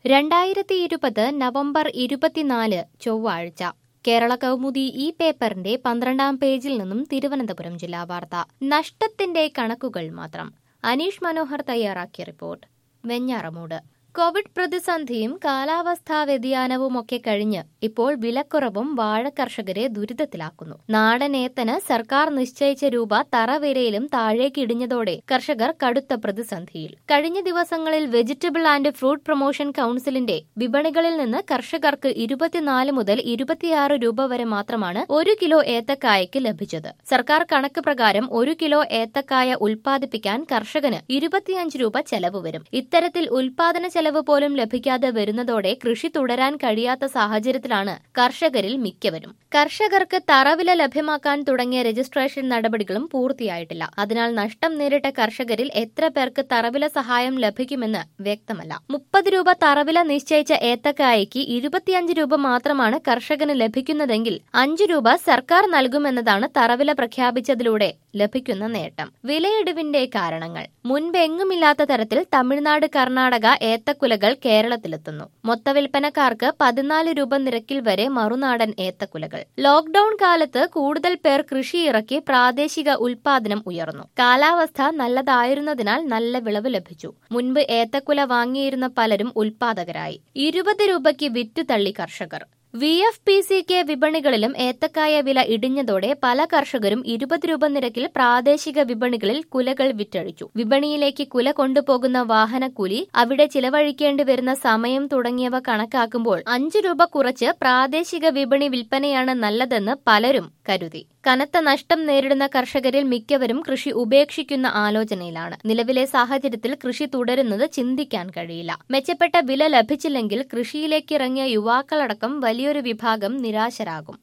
രണ്ടായിരത്തി ഇരുപത് നവംബർ ഇരുപത്തിനാല് ചൊവ്വാഴ്ച കേരള കൗമുദി ഈ പേപ്പറിന്റെ പന്ത്രണ്ടാം പേജിൽ നിന്നും തിരുവനന്തപുരം ജില്ലാ വാർത്ത നഷ്ടത്തിന്റെ കണക്കുകൾ മാത്രം അനീഷ് മനോഹർ തയ്യാറാക്കിയ റിപ്പോർട്ട് വെഞ്ഞാറമൂട് കോവിഡ് പ്രതിസന്ധിയും കാലാവസ്ഥാ വ്യതിയാനവും ഒക്കെ കഴിഞ്ഞ് ഇപ്പോൾ വിലക്കുറവും വാഴ കർഷകരെ ദുരിതത്തിലാക്കുന്നു നാടൻ ഏത്തന് സർക്കാർ നിശ്ചയിച്ച രൂപ തറവിരയിലും താഴേക്കിടിഞ്ഞതോടെ കർഷകർ കടുത്ത പ്രതിസന്ധിയിൽ കഴിഞ്ഞ ദിവസങ്ങളിൽ വെജിറ്റബിൾ ആൻഡ് ഫ്രൂട്ട് പ്രൊമോഷൻ കൌൺസിലിന്റെ വിപണികളിൽ നിന്ന് കർഷകർക്ക് ഇരുപത്തിനാല് മുതൽ ഇരുപത്തിയാറ് രൂപ വരെ മാത്രമാണ് ഒരു കിലോ ഏത്തക്കായയ്ക്ക് ലഭിച്ചത് സർക്കാർ കണക്ക് പ്രകാരം ഒരു കിലോ ഏത്തക്കായ ഉൽപ്പാദിപ്പിക്കാൻ കർഷകന് ഇരുപത്തിയഞ്ച് രൂപ ചെലവ് വരും ഇത്തരത്തിൽ ഉൽപാദന ചെലവ് പോലും ലഭിക്കാതെ വരുന്നതോടെ കൃഷി തുടരാൻ കഴിയാത്ത സാഹചര്യത്തിലാണ് കർഷകരിൽ മിക്കവരും കർഷകർക്ക് തറവില ലഭ്യമാക്കാൻ തുടങ്ങിയ രജിസ്ട്രേഷൻ നടപടികളും പൂർത്തിയായിട്ടില്ല അതിനാൽ നഷ്ടം നേരിട്ട കർഷകരിൽ എത്ര പേർക്ക് തറവില സഹായം ലഭിക്കുമെന്ന് വ്യക്തമല്ല മുപ്പത് രൂപ തറവില നിശ്ചയിച്ച ഏത്തക്കായയ്ക്ക് ഇരുപത്തിയഞ്ച് രൂപ മാത്രമാണ് കർഷകന് ലഭിക്കുന്നതെങ്കിൽ അഞ്ചു രൂപ സർക്കാർ നൽകുമെന്നതാണ് തറവില പ്രഖ്യാപിച്ചതിലൂടെ ലഭിക്കുന്ന നേട്ടം വിലയിടിവിന്റെ കാരണങ്ങൾ മുൻപെങ്ങുമില്ലാത്ത തരത്തിൽ തമിഴ്നാട് കർണാടക ഏത്തക്കുലകൾ കേരളത്തിലെത്തുന്നു മൊത്തവിൽപ്പനക്കാർക്ക് പതിനാല് രൂപ നിരക്കിൽ വരെ മറുനാടൻ ഏത്തക്കുലകൾ ലോക്ഡൌൺ കാലത്ത് കൂടുതൽ പേർ കൃഷി ഇറക്കി പ്രാദേശിക ഉൽപാദനം ഉയർന്നു കാലാവസ്ഥ നല്ലതായിരുന്നതിനാൽ നല്ല വിളവ് ലഭിച്ചു മുൻപ് ഏത്തക്കുല വാങ്ങിയിരുന്ന പലരും ഉൽപാദകരായി ഇരുപത് രൂപയ്ക്ക് വിറ്റു തള്ളി കർഷകർ V F P C K വിപണികളിലും ഏത്തക്കായ വില ഇടിഞ്ഞതോടെ പല കർഷകരും ഇരുപത് രൂപ നിരക്കിൽ പ്രാദേശിക വിപണികളിൽ കുലകൾ വിറ്റഴിച്ചു വിപണിയിലേക്ക് കുല കൊണ്ടുപോകുന്ന വാഹനക്കൂലി അവിടെ ചിലവഴിക്കേണ്ടി വരുന്ന സമയം തുടങ്ങിയവ കണക്കാക്കുമ്പോൾ അഞ്ചു രൂപ കുറച്ച് പ്രാദേശിക വിപണി വിൽപ്പനയാണ് നല്ലതെന്ന് പലരും കരുതി കനത്ത നഷ്ടം നേരിടുന്ന കർഷകരിൽ മിക്കവരും കൃഷി ഉപേക്ഷിക്കുന്ന ആലോചനയിലാണ് നിലവിലെ സാഹചര്യത്തിൽ കൃഷി തുടരുന്നത് ചിന്തിക്കാൻ കഴിയില്ല മെച്ചപ്പെട്ട വില ലഭിച്ചില്ലെങ്കിൽ കൃഷിയിലേക്ക് ഇറങ്ങിയ യുവാക്കളടക്കം വലിയൊരു വിഭാഗം നിരാശരാകും